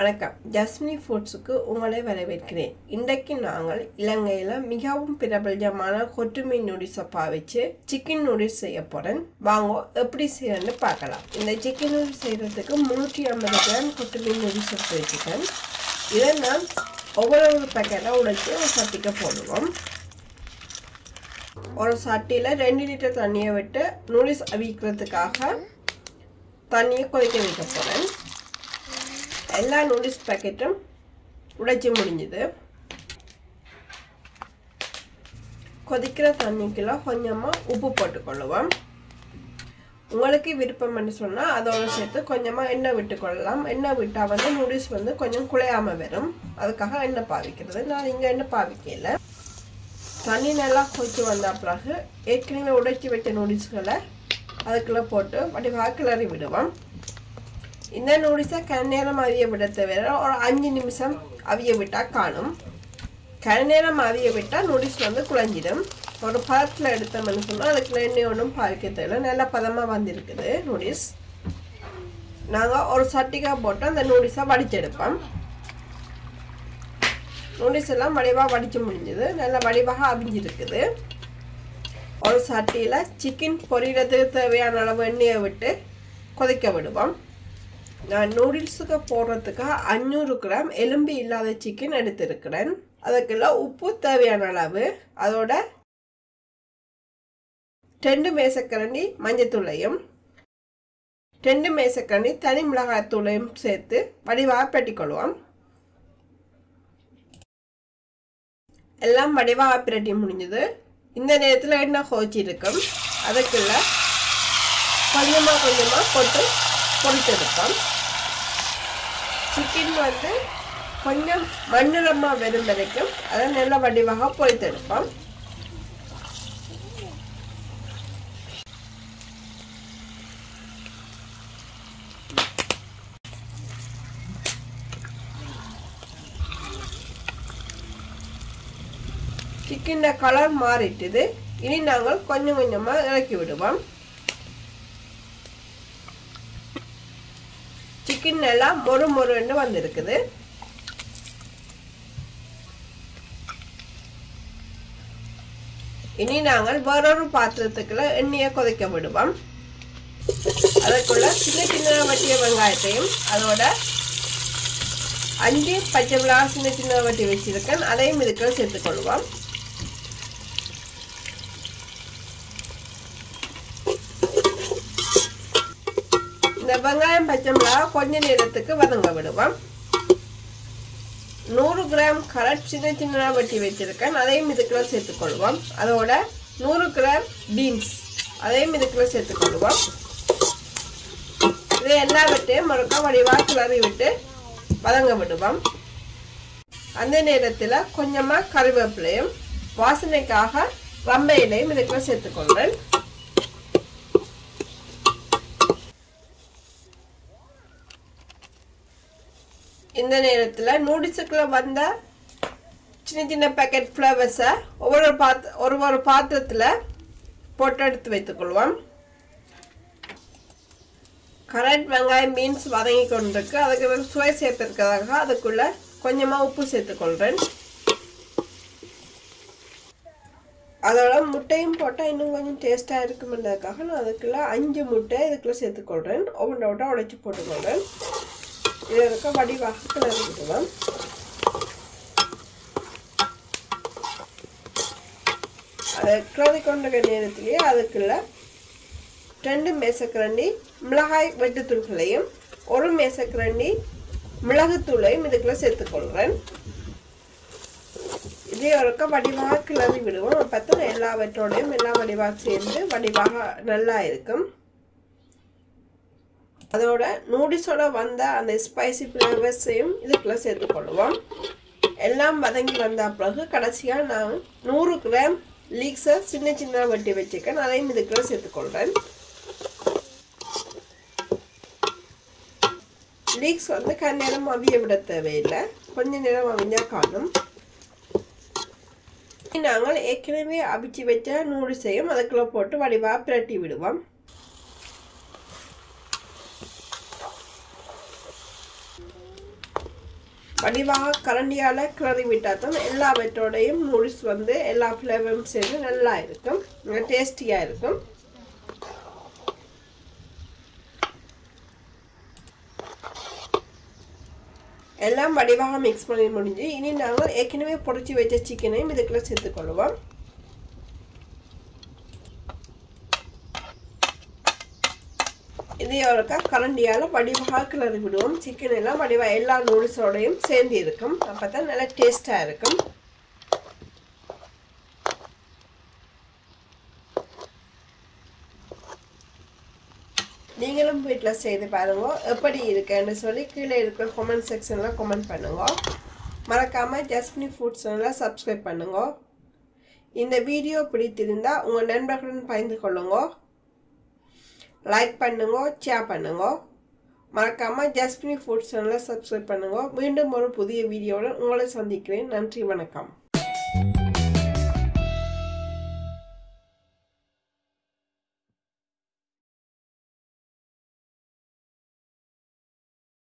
வணக்கம் ஜஸ்மினி ஃபுட்ஸுக்கு உங்களை வரவேற்கிறேன் இன்றைக்கு நாங்கள் இலங்கையில் மிகவும் பிரபலமான கொட்டுமை நூடில்ஸை பாவிச்சு சிக்கன் நூடில்ஸ் செய்ய போகிறேன் வாங்க எப்படி செய்யணும்னு பார்க்கலாம் இந்த சிக்கன் நூடில்ஸ் செய்கிறதுக்கு முந்நூற்றி ஐம்பது கிராம் கொட்டுமை நூடில்ஸ் எடுத்து வச்சுக்கேன் இதை நான் ஒவ்வொரு ஒரு பேக்கெட்டாக உடைச்சி ஒரு சட்டிக்கு போடுவோம் ஒரு சட்டியில் ரெண்டு லிட்டர் தண்ணியை விட்டு நூடில்ஸ் அவிக்கிறதுக்காக தண்ணியை கொதிக்க வைக்க போகிறேன் எல்லா நூடுல்ஸ் பேக்கெட்டும் உடைச்சி முடிஞ்சுது கொதிக்கிற தண்ணிக்குள்ள கொஞ்சமாக உப்பு போட்டுக்கொள்ளுவோம் உங்களுக்கு விருப்பம்னு சொன்னால் அதோட சேர்த்து கொஞ்சமாக எண்ணெய் விட்டுக்கொள்ளலாம் எண்ணெய் விட்டால் வந்து நூடுல்ஸ் வந்து கொஞ்சம் குழையாமல் வரும் அதுக்காக எண்ணெய் பாவிக்கிறது நான் இங்கே எண்ணெய் பாவிக்கல தண்ணி நல்லா கொதிச்சு வந்த பிறகு ஏற்கனவே உடைச்சி வச்ச நூடுல்ஸ்களை அதுக்குள்ளே போட்டு வடிவாக கிளறி விடுவோம் இந்த நூடுல்ஸை கன நேரம் அவிய விட தவிர ஒரு அஞ்சு நிமிஷம் அவிய விட்டால் காணும் கன நேரம் அவிய விட்டால் நூடுல்ஸ் வந்து குழஞ்சிடும் ஒரு பதத்தில் எடுத்தோம்னு சொன்னால் அதுக்குள்ள எண்ணெய் ஒன்றும் பாவிக்க தேவையில்ல நல்லா பதமாக வந்திருக்குது நூடுல்ஸ் நாங்கள் ஒரு சட்டிக்காய் போட்டு அந்த நூடுல்ஸை வடிச்செடுப்போம் நூடுல்ஸ் எல்லாம் வடிவாக வடித்து முடிஞ்சது நல்லா வடிவாக அவிஞ்சிருக்குது ஒரு சட்டியில் சிக்கன் பொரியறதுக்கு தேவையான அளவு எண்ணெயை விட்டு கொதிக்க விடுவோம் நான் நூடுல்ஸுக்கு போடுறதுக்காக அஞ்சூறு கிராம் எலும்பு இல்லாத சிக்கன் எடுத்திருக்கிறேன் அதுக்குள்ள உப்பு தேவையான அளவு அதோட ரெண்டு மேசக்கரண்டி மஞ்சத்தூளையும் ரெண்டு மேசக்கரண்டி தனி மிளகாய் தூளையும் சேர்த்து வடிவாக பெட்டிக்கொள்வோம் எல்லாம் வடிவாக பிரட்டி முடிஞ்சது இந்த நேரத்தில் எண்ணெய் கோச்சி இருக்கும் அதுக்குள்ள கொஞ்சமாக கொஞ்சமாக போட்டு பொரிச்செடுப்போம் சிக்கன் வந்து கொஞ்சம் மண்ணிறமாக வரும் வரைக்கும் அதை நல்ல வடிவாக பொரித்தெடுப்போம் சிக்கன் கலர் மாறிட்டுது இனி நாங்கள் கொஞ்சம் கொஞ்சமாக இறக்கி விடுவோம் சிக்கன் எல்லாம் மொறு மொறுன்னு வந்திருக்குது இனி நாங்கள் வேறொரு பாத்திரத்துக்குள்ள எண்ணெயை கொதிக்க விடுவோம் அதுக்குள்ள சின்ன சின்ன வட்டிய வெங்காயத்தையும் அதோட அஞ்சு பச்சை மிளகாய் சின்ன சின்ன வட்டி வச்சிருக்கேன் அதையும் இதுக்குள்ள சேர்த்துக்கொள்வோம் இந்த வெங்காயம் பச்சை மிளகாய் கொஞ்ச நேரத்துக்கு வதங்க விடுவோம் நூறு கிராம் கரட் சின்ன சின்ன வெட்டி வச்சிருக்கேன் அதையும் இதுக்குள்ள சேர்த்துக்கொள்வோம் அதோட நூறு கிராம் பீன்ஸ் அதையும் இதுக்குள்ள சேர்த்துக்கொள்வோம் இது எல்லாவற்றையும் மறுக்கா வடிவாக கிளறி விட்டு வதங்க விடுவோம் அந்த நேரத்தில் கொஞ்சமாக கருவேப்பிலையும் வாசனைக்காக ரம்பையிலையும் இதுக்குள்ள சேர்த்துக்கொள்கிறேன் இந்த நேரத்தில் நூடுல்ஸுக்குள்ள வந்த சின்ன சின்ன பேக்கெட் ஃப்ளவர்ஸை ஒவ்வொரு பாத்திர ஒரு ஒரு பாத்திரத்தில் போட்டு எடுத்து வைத்துக்கொள்வோம் கரண்ட் வெங்காயம் பீன்ஸ் வதங்கி கொண்டிருக்கு அதுக்கு சுவை சேர்த்துருக்கிறதாக அதுக்குள்ளே கொஞ்சமாக உப்பு சேர்த்துக்கொள்கிறேன் அதோட முட்டையும் போட்டால் இன்னும் கொஞ்சம் டேஸ்ட்டாக இருக்குமென்றதுக்காக நான் அதுக்குள்ளே அஞ்சு முட்டை இதுக்குள்ளே சேர்த்துக்கொள்கிறேன் ஒவ்வொன்றை விட்டா உடைச்சி போட்டுக்கொள்கிறேன் இதை இருக்க வடிவாக கிளறி விடுவோம் அதை கிளறி கொண்ட நேரத்திலேயே அதுக்குள்ள ரெண்டு மேசக்கரண்டி மிளகாய் வெட்டுத்தூள்களையும் ஒரு மேசக்கரண்டி மிளகுத்தூளையும் இதுக்குள்ள சேர்த்துக்கொள்கிறேன் இதே ஒருக்க வடிவாக கிளறி விடுவோம் அப்போ எல்லா வெட்டோடையும் எல்லா வடிவாக சேர்ந்து வடிவாக நல்லா இருக்கும் அதோட நூடுல்ஸோட வந்த அந்த ஸ்பைசி ஃப்ளேவர்ஸையும் இதுக்குள்ளே சேர்த்துக்கொள்வோம் எல்லாம் வதங்கி வந்த பிறகு கடைசியாக நான் நூறு கிராம் லீக்ஸை சின்ன சின்ன வெட்டி வச்சுக்கேன் அதையும் இதுக்குள்ளே சேர்த்துக்கொள்கிறேன் லீக்ஸ் வந்து கண் நேரம் அவிய விட தேவையில்லை கொஞ்ச நேரம் அவிஞ்சா காணும் நாங்கள் ஏற்கனவே அவிச்சு வச்ச நூடுல்ஸையும் அதுக்குள்ளே போட்டு வடிவாக பிரட்டி விடுவோம் வடிவாக கரண்டியால் கிளறி விட்டால் தான் எல்லாவற்றோடையும் நூடுல்ஸ் வந்து எல்லா ஃப்ளேவரும் சேர்ந்து நல்லா இருக்கும் டேஸ்டியாக இருக்கும் எல்லாம் வடிவாக மிக்ஸ் பண்ணி முடிஞ்சு இனி நாங்கள் ஏற்கனவே பொடிச்சு வச்ச சிக்கனையும் இதுக்குள்ளே சேர்த்துக்கொள்வோம் இதை ஒருக்கா கரண்டியால் வடிவாக கிளறி விடுவோம் சிக்கன் எல்லாம் வடிவாக எல்லா நூடுல்ஸோடையும் சேர்ந்து இருக்கும் அப்போ தான் நல்லா டேஸ்ட்டாக இருக்கும் நீங்களும் வீட்டில் செய்து பாருங்க எப்படி இருக்குன்னு சொல்லி கீழே இருக்கிற கமெண்ட் செக்ஷனில் கமெண்ட் பண்ணுங்க மறக்காமல் ஜஸ்மினி ஃபுட் சேனலை சப்ஸ்கிரைப் பண்ணுங்க இந்த வீடியோ பிடித்திருந்தால் உங்கள் நண்பர்களுடன் பகிர்ந்து கொள்ளுங்க லைக் பண்ணுங்க ஷேர் பண்ணுங்க மறக்காமல் ஜஸ்மினி ஃபுட் சேனலை சப்ஸ்கிரைப் பண்ணுங்க மீண்டும் ஒரு புதிய வீடியோவுடன் உங்களை சந்திக்கிறேன் நன்றி வணக்கம்